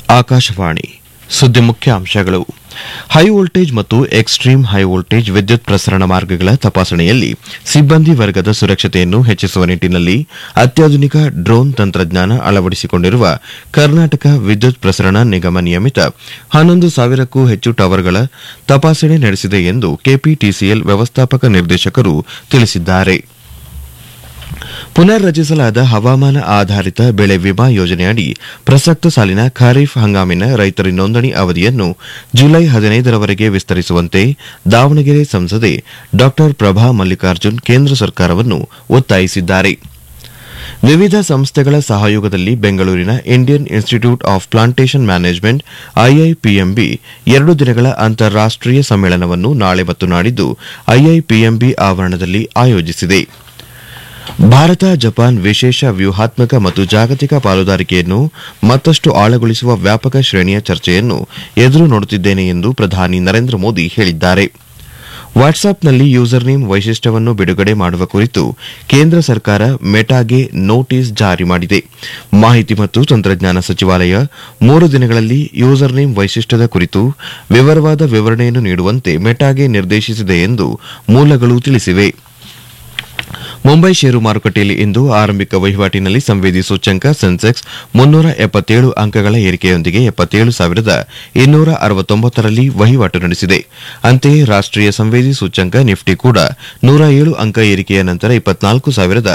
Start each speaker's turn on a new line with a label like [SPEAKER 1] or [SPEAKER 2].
[SPEAKER 1] ಆಕಾಶವಾಣಿ ಸುದ್ದಿ ಮುಖ್ಯಾಂಶಗಳು high voltage ಮತ್ತು ಎಕ್ಸ್ಟ್ರೀಮ್ ಹೈ ವೋಲ್ಟೇಜ್ ವಿದ್ಯುತ್ ಪ್ರಸರಣ ಮಾರ್ಗಗಳ ತಪಾಸಣೆಯಲ್ಲಿ ಸಿಬ್ಬಂದಿ ವರ್ಗದ ಸುರಕ್ಷತೆಯನ್ನು ಹೆಚ್ಚಿಸುವ ನಿಟ್ಟಿನಲ್ಲಿ ಅತ್ಯಾಧುನಿಕ ಡ್ರೋನ್ ತಂತ್ರಜ್ಞಾನ ಅಳವಡಿಸಿಕೊಂಡಿರುವ ಕರ್ನಾಟಕ ವಿದ್ಯುತ್ ಪ್ರಸರಣ ನಿಗಮ ನಿಯಮಿತ ಹನ್ನೊಂದು ಸಾವಿರಕ್ಕೂ ಹೆಚ್ಚು ಟವರ್ಗಳ ತಪಾಸಣೆ ನಡೆಸಿದೆ ಎಂದು ಕೆಪಿಟಿಸಿಎಲ್ ವ್ಯವಸ್ಥಾಪಕ ನಿರ್ದೇಶಕರು ತಿಳಿಸಿದ್ದಾರೆ ಪುನರ್ ರಚಿಸಲಾದ ಹವಾಮಾನ ಆಧಾರಿತ ಬೆಳೆ ವಿಮಾ ಯೋಜನೆಯಡಿ ಪ್ರಸಕ್ತ ಸಾಲಿನ ಖಾರಿಫ್ ಹಂಗಾಮಿನ ರೈತರ ನೋಂದಣಿ ಅವಧಿಯನ್ನು ಜುಲೈ ಹದಿನೈದರವರೆಗೆ ವಿಸ್ತರಿಸುವಂತೆ ದಾವಣಗೆರೆ ಸಂಸದೆ ಡಾ ಪ್ರಭಾ ಮಲ್ಲಿಕಾರ್ಜುನ್ ಕೇಂದ್ರ ಸರ್ಕಾರವನ್ನು ಒತ್ತಾಯಿಸಿದ್ದಾರೆ ವಿವಿಧ ಸಂಸ್ಥೆಗಳ ಸಹಯೋಗದಲ್ಲಿ ಬೆಂಗಳೂರಿನ Indian Institute of Plantation Management IIPMB ಎರಡು ದಿನಗಳ ಅಂತಾರಾಷ್ಟೀಯ ಸಮ್ಮೇಳನವನ್ನು ನಾಳೆ ಮತ್ತು ನಾಡಿದ್ದು ಐಐಪಿಎಂಬಿ ಆವರಣದಲ್ಲಿ ಆಯೋಜಿಸಿದೆ ಭಾರತ ಜಪಾನ್ ವಿಶೇಷ ವ್ಯೂಹಾತ್ಮಕ ಮತ್ತು ಜಾಗತಿಕ ಪಾಲುದಾರಿಕೆಯನ್ನು ಮತ್ತಷ್ಟು ಆಳಗೊಳಿಸುವ ವ್ಯಾಪಕ ಶ್ರೇಣಿಯ ಚರ್ಚೆಯನ್ನು ಎದುರು ನೋಡುತ್ತಿದ್ದೇನೆ ಎಂದು ಪ್ರಧಾನಿ ನರೇಂದ್ರ ಮೋದಿ ಹೇಳಿದ್ದಾರೆ ವಾಟ್ಸ್ಆಪ್ನಲ್ಲಿ ಯೂಸರ್ ನೇಮ್ ವೈಶಿಷ್ಟ್ಯವನ್ನು ಬಿಡುಗಡೆ ಮಾಡುವ ಕುರಿತು ಕೇಂದ್ರ ಸರ್ಕಾರ ಮೆಟಾಗೆ ನೋಟಿಸ್ ಜಾರಿ ಮಾಡಿದೆ ಮಾಹಿತಿ ಮತ್ತು ತಂತ್ರಜ್ಞಾನ ಸಚಿವಾಲಯ ಮೂರು ದಿನಗಳಲ್ಲಿ ಯೂಸರ್ ನೇಮ್ ವೈಶಿಷ್ಟ್ಯದ ಕುರಿತು ವಿವರವಾದ ವಿವರಣೆಯನ್ನು ನೀಡುವಂತೆ ಮೆಟಾಗೆ ನಿರ್ದೇಶಿಸಿದೆ ಎಂದು ಮೂಲಗಳು ತಿಳಿಸಿವೆ ಮುಂಬೈ ಷೇರು ಮಾರುಕಟ್ಟೆಯಲ್ಲಿ ಇಂದು ಆರಂಭಿಕ ವಹಿವಾಟಿನಲ್ಲಿ ಸಂವೇದಿ ಸೂಚ್ಯಂಕ ಸೆನ್ಸೆಕ್ಸ್ ಮುನ್ನೂರ ಎಪ್ಪತ್ತೇಳು ಅಂಕಗಳ ಏರಿಕೆಯೊಂದಿಗೆ ಎಪ್ಪತ್ತೇಳು ಸಾವಿರದ ಇನ್ನೂರ ಅರವತ್ತೊಂಬತ್ತರಲ್ಲಿ ವಹಿವಾಟು ನಡೆಸಿದೆ ಅಂತೆಯೇ ರಾಷ್ಟೀಯ ಸಂವೇದಿ ಸೂಚ್ಯಂಕ ನಿಫ್ಟಿ ಕೂಡ ನೂರ ಏಳು ಅಂಕ ಏರಿಕೆಯ ನಂತರ ಇಪ್ಪತ್ನಾಲ್ಕು ಸಾವಿರದ